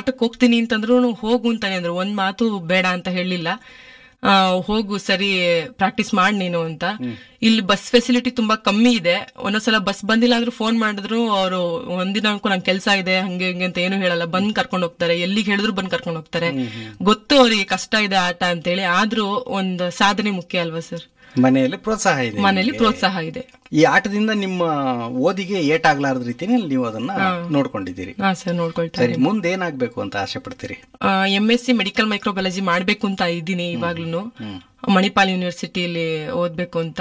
ಆಟಕ್ಕೆ ಹೋಗ್ತೀನಿ ಅಂತಂದ್ರು ಹೋಗು ಅಂತಾನೆ ಅಂದ್ರು ಒಂದ್ ಮಾತು ಬೇಡ ಅಂತ ಹೇಳಿಲ್ಲ ಆ, ಹೋಗು ಸರಿ ಪ್ರಾಕ್ಟೀಸ್ ಮಾಡ್ ನೀನು ಅಂತ ಇಲ್ಲಿ ಬಸ್ ಫೆಸಿಲಿಟಿ ತುಂಬಾ ಕಮ್ಮಿ ಇದೆ ಒಂದೊಂದ್ಸಲ ಬಸ್ ಬಂದಿಲ್ಲ ಅಂದ್ರೂ ಫೋನ್ ಮಾಡಿದ್ರು ಅವರು ಒಂದಿನ ಅನ್ಕೊ ನಂಗೆ ಕೆಲಸ ಇದೆ ಹಂಗೆ ಹಿಂಗೆ ಅಂತ ಏನು ಹೇಳಲ್ಲ ಬಂದ್ ಕರ್ಕೊಂಡು ಹೋಗ್ತಾರೆ ಎಲ್ಲಿಗೆ ಹೇಳಿದ್ರು ಬಂದ್ ಕರ್ಕೊಂಡು ಹೋಗ್ತಾರೆ ಗೊತ್ತು ಅವ್ರಿಗೆ ಕಷ್ಟ ಇದೆ ಆಟ ಅಂತೇಳಿ ಆದ್ರೂ ಒಂದ್ ಸಾಧನೆ ಮುಖ್ಯ ಅಲ್ವಾ ಸರ್ ಮನೆಯಲ್ಲಿ ಪ್ರೋತ್ಸಾಹ ಇದೆ ಮನೇಲಿ ನಿಮ್ಗೆ. ಪ್ರೋತ್ಸಾಹ ಇದೆ ಈ ಆಟದಿಂದ ನಿಮ್ಮ ಓದಿಗೆ ಏಟಾಗ್ಲಾರ್ದ ರೀತಿಯಲ್ಲಿ ನೀವು ಅದನ್ನ ನೋಡ್ಕೊಂಡಿದ್ದೀರಿ ಹಾ ಸರ್ ನೋಡ್ಕೊಳ್ತಾರೆ ಸರಿ ಮುಂದೆ ಏನಾಗ್ಬೇಕು ಅಂತ ಆಸೆ ಪಡ್ತೀರಿ M S C medical microbiology ಮಾಡ್ಬೇಕು ಅಂತ ಇದ್ದೀನಿ ಇವಾಗ್ಲೂ ಮಣಿಪಾಲ್ ಯೂನಿವರ್ಸಿಟಿಯಲ್ಲಿ ಓದ್ಬೇಕು ಅಂತ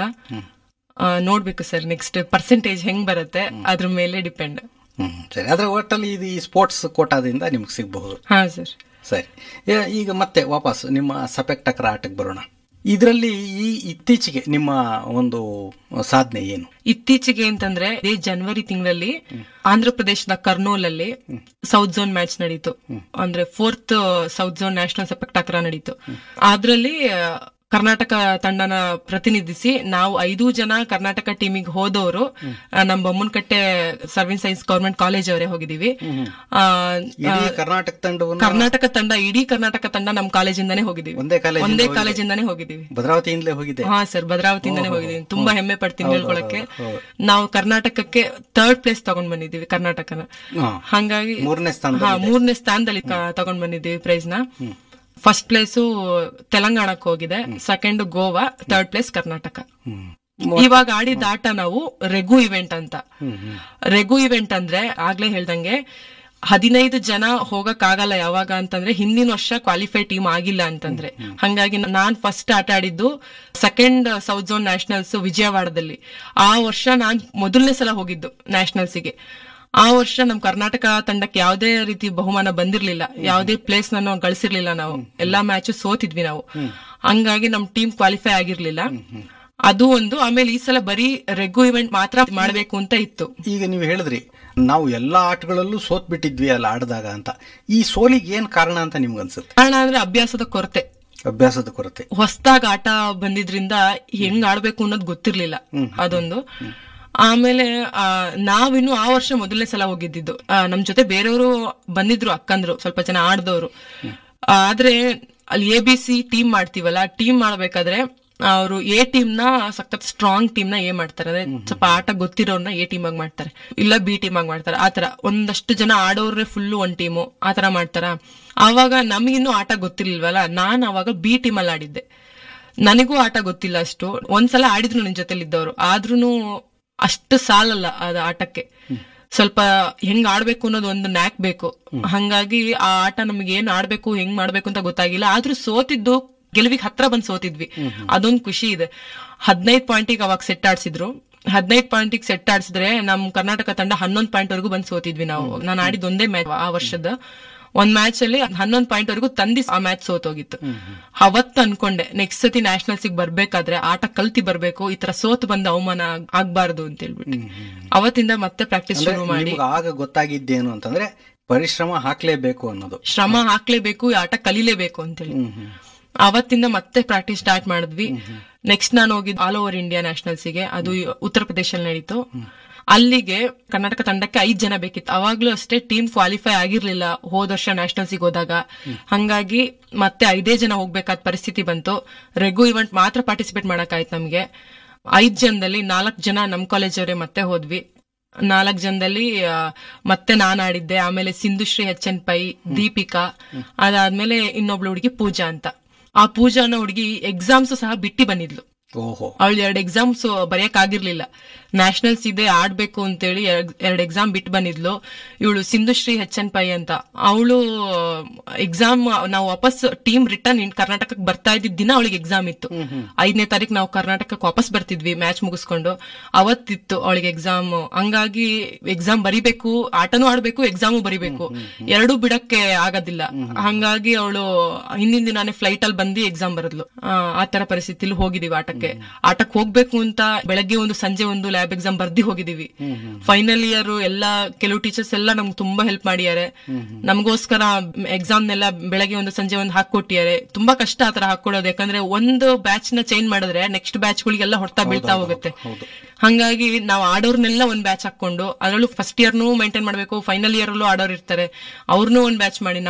ಆ, ನೋಡ್ಬೇಕು ಸರ್ ನೆಕ್ಸ್ಟ್ ಪರ್ಸೆಂಟೇಜ್ ಹೆಂಗ್ ಬರುತ್ತೆ ಅದ್ರ ಮೇಲೆ ಡಿಪೆಂಡ್ ಹ್ಮ್ ಸರಿ ಆದ್ರೆ ಒಟ್ಟಲ್ಲಿ ಇದು ಈ ಸ್ಪೋರ್ಟ್ಸ್ ಕೋಟಾದಿಂದ ನಿಮ್ಗೆ ಸಿಗಬಹುದು ಹಾ ಸರ್ ಸರಿ ಏ- ಈಗ ಮತ್ತೆ ವಾಪಸ್ ನಿಮ್ಮ ಸಪೆಕ್ ಟಕರ ಆಟಕ್ಕೆ ಬರೋಣ ಇದರಲ್ಲಿ ಈ ಇತ್ತೀಚೆಗೆ ನಿಮ್ಮ ಒಂದು ಸಾಧನೆ ಏನು ಇತ್ತೀಚೆಗೆ ಅಂತಂದ್ರೆ ಇದೇ ಜನವರಿ ತಿಂಗಳಲ್ಲಿ ಆಂಧ್ರ ಪ್ರದೇಶದ ಕರ್ನೂಲ್ ಅಲ್ಲಿ ಸೌತ್ ಝೋನ್ ಮ್ಯಾಚ್ ನಡೀತು ಅಂದ್ರೆ fourth south zone national sepak takraw ನಡೀತು ಅದ್ರಲ್ಲಿ ಆ, ಕರ್ನಾಟಕ ತಂಡನ ಪ್ರತಿನಿಧಿಸಿ ನಾವು ಐದು ಜನ ಕರ್ನಾಟಕ ಟೀಮಿಗೆ ಹೋದವರು ನಮ್ಮ ಬೊಮ್ಮನಕಟ್ಟೆ ಸರ್ವಿನ್ ಸೈನ್ಸ್ ಗವರ್ಮೆಂಟ್ ಕಾಲೇಜ್ ಅವರೇ ಹೋಗಿದೀವಿ ಆ, ಇಡೀ ಕರ್ನಾಟಕ ತಂಡವನ್ನು ಕರ್ನಾಟಕ ತಂಡ ಇಡೀ ಕರ್ನಾಟಕ ತಂಡ ನಮ್ಮ ಕಾಲೇಜಿಂದಾನೇ ಹೋಗಿದೀವಿ ಒಂದೇ ಕಾಲೇಜ್ ಒಂದೇ ಕಾಲೇಜಿಂದಾನೇ ಹೋಗಿದೀವಿ ಭದ್ರಾವತಿಯಿಂದಲೇ ಹೋಗಿದೆ ಹಾ ಸರ್ ಭದ್ರಾವತಿಯಿಂದಾನೇ ಹೋಗಿದೀನಿ ತುಂಬಾ ಹೆಮ್ಮೆ ಪಡ್ತೀನಿ ಹೇಳ್ಕೊಳಕ್ಕೆ ನಾವು ಕರ್ನಾಟಕಕ್ಕೆ ಥರ್ಡ್ ಪ್ಲೇಸ್ ತಗೊಂಡ್ ಬಂದಿದ್ದೀವಿ ಕರ್ನಾಟಕನ ಹಾ. ಹಂಗಾಗಿ ಮೂರನೇ ಸ್ಥಾನದಲ್ಲಿ ಹಾ ಮೂರನೇ ಸ್ಥಾನದಲ್ಲಿ ಕ- ತಗೊಂಡ್ ಬಂದಿದ್ದೀವಿ ಪ್ರೈಸ್ ನ ಫಸ್ಟ್ ಪ್ಲೇಸು ತೆಲಂಗಾಣಕ್ಕೆ ಹೋಗಿದೆ second Goa third place Karnataka ಇವಾಗ ಆಡಿದ ಆಟ ನಾವು ರೆಗು ಇವೆಂಟ್ ಅಂತ ರೆಗು ಇವೆಂಟ್ ಅಂದ್ರೆ ಆಗ್ಲೇ ಹೇಳ್ದಂಗೆ ಹದಿನೈದು ಜನ ಹೋಗಕ್ ಆಗಲ್ಲ ಯಾವಾಗ ಅಂತಂದ್ರೆ ಹಿಂದಿನ ವರ್ಷ ಕ್ವಾಲಿಫೈ ಟೀಮ್ ಆಗಿಲ್ಲ ಅಂತಂದ್ರೆ ಹಂಗಾಗಿ ನಾನ್ ಫಸ್ಟ್ ಆಟ ಆಡಿದ್ದು ಸೆಕೆಂಡ್ ಸೌತ್ ಝೋನ್ ನ್ಯಾಷನಲ್ಸ್ ವಿಜಯವಾಡದಲ್ಲಿ ಆ ವರ್ಷ ನಾನ್ ಮೊದಲನೇ ಸಲ ಹೋಗಿದ್ದು ನ್ಯಾಷನಲ್ಸ್ಗೆ ಆ ವರ್ಷ ನಮ್ ಕರ್ನಾಟಕ ತಂಡಕ್ಕೆ ಯಾವುದೇ ರೀತಿ ಬಹುಮಾನ ಬಂದಿರ್ಲಿಲ್ಲ ಯಾವುದೇ ಪ್ಲೇಸ್ ನಾನು ಗಳಿಸಿರ್ಲಿಲ್ಲ ನಾವು ಎಲ್ಲಾ ಮ್ಯಾಚ್ ಸೋತಿದ್ವಿ ನಾವು ಹಂಗಾಗಿ ನಮ್ ಟೀಮ್ ಕ್ವಾಲಿಫೈ ಆಗಿರ್ಲಿಲ್ಲ ಅದು ಒಂದು ಆಮೇಲೆ ಈ ಸಲ ಬರೀ ರೆಗು ಇವೆಂಟ್ ಮಾತ್ರ ಮಾಡ್ಬೇಕು ಅಂತ ಇತ್ತು ಈಗ ನೀವು ಹೇಳಿದ್ರಿ ನಾವು ಎಲ್ಲಾ ಆಟಗಳಲ್ಲೂ ಸೋತ್ ಬಿಟ್ಟಿದ್ವಿ ಅಲ್ಲಿ ಆಡಿದಾಗ ಅಂತ ಈ ಸೋಲಿಗೆ ಏನ್ ಕಾರಣ ಅಂತ ನಿಮ್ಗೆ ಅನ್ಸುತ್ತೆ ಕಾರಣ ಅಂದ್ರೆ ಅಭ್ಯಾಸದ ಕೊರತೆ ಅಭ್ಯಾಸದ ಕೊರತೆ ಹೊಸದಾಗಿ ಆಟ ಬಂದಿದ್ರಿಂದ ಹೆಂಗ್ ಆಡ್ಬೇಕು ಅನ್ನೋದು ಗೊತ್ತಿರ್ಲಿಲ್ಲ ಅದೊಂದು ಆಮೇಲೆ ಆ, ನಾವಿನ್ನು ಆ ವರ್ಷ ಮೊದಲನೇ ಸಲ ಹೋಗಿದ್ದಿದ್ದು ಆ, ನಮ್ ಜೊತೆ ಬೇರೆಯವರು ಬಂದಿದ್ರು ಅಕ್ಕಂದ್ರು ಸ್ವಲ್ಪ ಜನ ಆಡ್ದವ್ರು ಆದ್ರೆ ಅಲ್ಲಿ ಎ ಬಿ ಸಿ ಟೀಮ್ ಮಾಡ್ತೀವಲ್ಲ ಟೀಮ್ ಮಾಡ್ಬೇಕಾದ್ರೆ ಅವರು ಎ ಟೀಮ್ ನ ಸಖತ್ ಸ್ಟ್ರಾಂಗ್ ಟೀಮ್ ನ ಎ ಮಾಡ್ತಾರೆ ಅಂದ್ರೆ ಸ್ವಲ್ಪ ಆಟ ಗೊತ್ತಿರೋರ್ನ ಎ ಟೀಮ್ ಆಗಿ ಮಾಡ್ತಾರೆ ಇಲ್ಲ ಬಿ ಟೀಮ್ ಆಗಿ ಮಾಡ್ತಾರೆ ಆತರ ಒಂದಷ್ಟು ಜನ ಆಡೋರ್ರೆ ಫುಲ್ ಒಂದ್ ಟೀಮು ಆತರ ಮಾಡ್ತಾರ ಆವಾಗ ನಮಗಿನ್ನೂ ಆಟ ಗೊತ್ತಿರ್ಲಿಲ್ವಲ್ಲ ನಾನ್ ಅವಾಗ ಬಿ ಟೀಮ್ ಅಲ್ಲಿ ಆಡಿದ್ದೆ ನನಗೂ ಆಟ ಗೊತ್ತಿಲ್ಲ ಅಷ್ಟು ಒಂದ್ಸಲ ಆಡಿದ್ರು ನನ್ನ ಜೊತೆಲಿ ಇದ್ದವರು ಆದ್ರೂನು ಅಷ್ಟು ಸಾಲಲ್ಲ ಅದ ಆಟಕ್ಕೆ ಸ್ವಲ್ಪ ಹೆಂಗ್ ಆಡ್ಬೇಕು ಅನ್ನೋದು ಒಂದು ನ್ಯಾಕ್ ಬೇಕು ಹಂಗಾಗಿ ಆ ಆಟ ನಮ್ಗೆ ಏನ್ ಆಡ್ಬೇಕು ಹೆಂಗ್ ಮಾಡ್ಬೇಕು ಅಂತ ಗೊತ್ತಾಗಿಲ್ಲ ಆದ್ರೂ ಸೋತಿದ್ದು ಗೆಲುವಿಗೆ ಹತ್ರ ಬಂದ್ ಸೋತಿದ್ವಿ ಅದೊಂದ್ ಖುಷಿ ಇದೆ ಹದಿನೈದು ಪಾಯಿಂಟಿಗೆ ಅವಾಗ ಸೆಟ್ ಆಡ್ಸಿದ್ರು ಹದಿನೈದು ಪಾಯಿಂಟಿಗೆ ಸೆಟ್ ಆಡ್ಸಿದ್ರೆ ನಮ್ ಕರ್ನಾಟಕ ತಂಡ ಹನ್ನೊಂದು ಪಾಯಿಂಟ್ ವರೆಗೂ ಬಂದ್ ಸೋತಿದ್ವಿ ನಾವು ನಾನು ಆಡಿದ ಒಂದೇ ಮ್ಯಾಚ್ ಆ ವರ್ಷದ ಒಂದ್ ಮ್ಯಾಚ್ ಅಲ್ಲಿ ಹನ್ನೊಂದು ಪಾಯಿಂಟ್ ವರೆಗೂ ತಂದಿ ಆ ಮ್ಯಾಚ್ ಸೋತೋಗಿತ್ತು ಅವತ್ತು ಅನ್ಕೊಂಡೆ ನೆಕ್ಸ್ಟ್ ಸತಿ ನ್ಯಾಷನಲ್ಸ್ ಬರ್ಬೇಕಾದ್ರೆ ಆಟ ಕಲ್ತಿ ಬರ್ಬೇಕು ಈ ತರ ಸೋತ್ ಬಂದ ಅವಮಾನ ಆಗ್- ಆಗ್ಬಾರ್ದು ಅಂತ ಹೇಳ್ಬಿಟ್ಟು ಅವತ್ತಿಂದ ಮತ್ತೆ ಪ್ರಾಕ್ಟೀಸ್ ಅಂದ್ರೆ ಶುರು ಮಾಡಿ ನಿಮ್ಗೆ ಆಗ ಗೊತ್ತಾಗಿದ್ದೇನು ಅಂತಂದ್ರೆ ಪರಿಶ್ರಮ ಹಾಕ್ಲೇಬೇಕು ಅನ್ನೋದು ಶ್ರಮ ಹಾಕ್ಲೇಬೇಕು ಈ ಆಟ ಕಲಿಲೇಬೇಕು ಅಂತೇಳಿ ಅವತ್ತಿಂದ ಮತ್ತೆ ಪ್ರಾಕ್ಟೀಸ್ ಸ್ಟಾರ್ಟ್ ಮಾಡಿದ್ವಿ ನೆಕ್ಸ್ಟ್ ನಾನು ಹೋಗಿದ್ದು ಆಲ್ ಓವರ್ ಇಂಡಿಯಾ ನ್ಯಾಷನಲ್ಸ್ ಗೆ ಅದು ಉತ್ತರ ಪ್ರದೇಶಲ್ಲಿ ನಡೀತು ಅಲ್ಲಿಗೆ ಕರ್ನಾಟಕ ತಂಡಕ್ಕೆ ಐದ್ ಜನ ಬೇಕಿತ್ತು ಅವಾಗ್ಲೂ ಅಷ್ಟೇ ಟೀಮ್ ಕ್ವಾಲಿಫೈ ಆಗಿರ್ಲಿಲ್ಲ ಹೋದ ವರ್ಷ ನ್ಯಾಷನಲ್ಸ್ ಹೋದಾಗ ಹಂಗಾಗಿ ಮತ್ತೆ ಐದೇ ಜನ ಹೋಗ್ಬೇಕಾದ ಪರಿಸ್ಥಿತಿ ಬಂತು ರೆಗು ಇವೆಂಟ್ ಮಾತ್ರ ಪಾರ್ಟಿಸಿಪೇಟ್ ಮಾಡಕ್ಕಾಯ್ತು ನಮ್ಗೆ ಐದ್ ಜನದಲ್ಲಿ ನಾಲ್ಕು ಜನ ನಮ್ ಕಾಲೇಜ್ ಅವರೇ ಮತ್ತೆ ಹೋದ್ವಿ ನಾಲ್ಕು ಜನದಲ್ಲಿ ಆ, ಮತ್ತೆ ನಾನ್ ಆಡಿದ್ದೆ ಆಮೇಲೆ ಸಿಂಧುಶ್ರೀ ಎಚ್ ಎನ್ ಪೈ ದೀಪಿಕಾ ಅದಾದ್ಮೇಲೆ ಇನ್ನೊಬ್ಳು ಹುಡುಗಿ ಪೂಜಾ ಅಂತ ಆ ಪೂಜಾನ ಹುಡುಗಿ ಎಕ್ಸಾಮ್ಸ್ ಸಹ ಬಿಟ್ಟಿ ಬಂದಿದ್ಲು ಓಹೋ ಅವಳು ಎರಡು ಎಕ್ಸಾಮ್ಸ್ ಬರೆಯಕ್ ಆಗಿರ್ಲಿಲ್ಲ ನ್ಯಾಷನಲ್ಸ್ ಇದೆ ಆಡ್ಬೇಕು ಅಂತೇಳಿ ಎರಡು ಎಕ್ಸಾಮ್ ಬಿಟ್ಟು ಬಂದಿದ್ಲು ಇವಳು ಸಿಂಧುಶ್ರೀ ಎಚ್ ಎನ್ ಪೈ ಅಂತ ಅವಳು ಎಕ್ಸಾಮ್ ನಾವು ವಾಪಸ್ ಟೀಮ್ ರಿಟರ್ನ್ ಕರ್ನಾಟಕಕ್ಕೆ ಬರ್ತಾ ಇದ್ದಿದ್ದ ದಿನ ಅವಳಿಗೆ ಎಕ್ಸಾಮ್ ಇತ್ತು ಐದನೇ ತಾರೀಕು ನಾವು ಕರ್ನಾಟಕಕ್ಕೆ ವಾಪಸ್ ಬರ್ತಿದ್ವಿ ಮ್ಯಾಚ್ ಮುಗಿಸ್ಕೊಂಡು ಅವತ್ತಿತ್ತು ಅವಳಿಗೆ ಎಕ್ಸಾಮ್ ಹಂಗಾಗಿ ಎಕ್ಸಾಮ್ ಬರಿಬೇಕು ಆಟನೂ ಆಡ್ಬೇಕು ಎಕ್ಸಾಮು ಬರಿಬೇಕು ಎರಡೂ ಬಿಡಕ್ಕೆ ಆಗೋದಿಲ್ಲ ಹಂಗಾಗಿ ಅವಳು ಹಿಂದಿನ ದಿನಾನೇ ಫ್ಲೈಟ್ ಅಲ್ಲಿ ಬಂದು ಎಕ್ಸಾಮ್ ಬರದ್ಲು ಆ, ಆ ತರ ಪರಿಸ್ಥಿತಿಲಿ ಹೋಗಿದೀವಿ ಆಟಕ್ಕೆ ಆಟಕ್ಕೆ ಹೋಗ್ಬೇಕು ಅಂತ ಬೆಳಗ್ಗೆ ಒಂದು ಸಂಜೆ ಒಂದು ಲ್ಯಾಬ್ ಎಕ್ಸಾಮ್ ಬರ್ದಿ ಹೋಗಿದೀವಿ ಫೈನಲ್ ಇಯರ್ ಎಲ್ಲ ಕೆಲವು ಟೀಚರ್ಸ್ ಎಲ್ಲ ನಮ್ಗೆ ತುಂಬಾ ಹೆಲ್ಪ್ ಮಾಡಿದ್ದಾರೆ ನಮಗೋಸ್ಕರ ಎಕ್ಸಾಮ್ ನೆಲ್ಲ ಬೆಳಗ್ಗೆ ಒಂದು ಸಂಜೆ ಒಂದು ಹಾಕೊಟ್ಟಿದ್ದಾರೆ ತುಂಬಾ ಕಷ್ಟ ಆತರ ಹಾಕೊಡೋದು ಯಾಕಂದ್ರೆ ಒಂದು ಬ್ಯಾಚ್ ನ ಚೇಂಜ್ ಮಾಡಿದ್ರೆ ನೆಕ್ಸ್ಟ್ ಬ್ಯಾಚ್ ಗಳಿಗೆಲ್ಲ ಹೊಡ್ತಾ ಬೀಳ್ತಾ ಹೋಗುತ್ತೆ ಹಂಗಾಗಿ ನಾವು ಆಡೋರ್ನೆಲ್ಲ ಒಂದ್ ಬ್ಯಾಚ್ ಹಾಕೊಂಡು ಅದರಲ್ಲೂ ಫಸ್ಟ್ ಇಯರ್ನು ಮೇಂಟೈನ್ ಮಾಡ್ಬೇಕು ಫೈನಲ್ ಇಯರ್ ಅಲ್ಲೂ ಆಡೋರ್ ಇರ್ತಾರೆ ಅವ್ರನ್ನೂ ಒಂದ್ ಬ್ಯಾಚ್ ಮಾಡಿ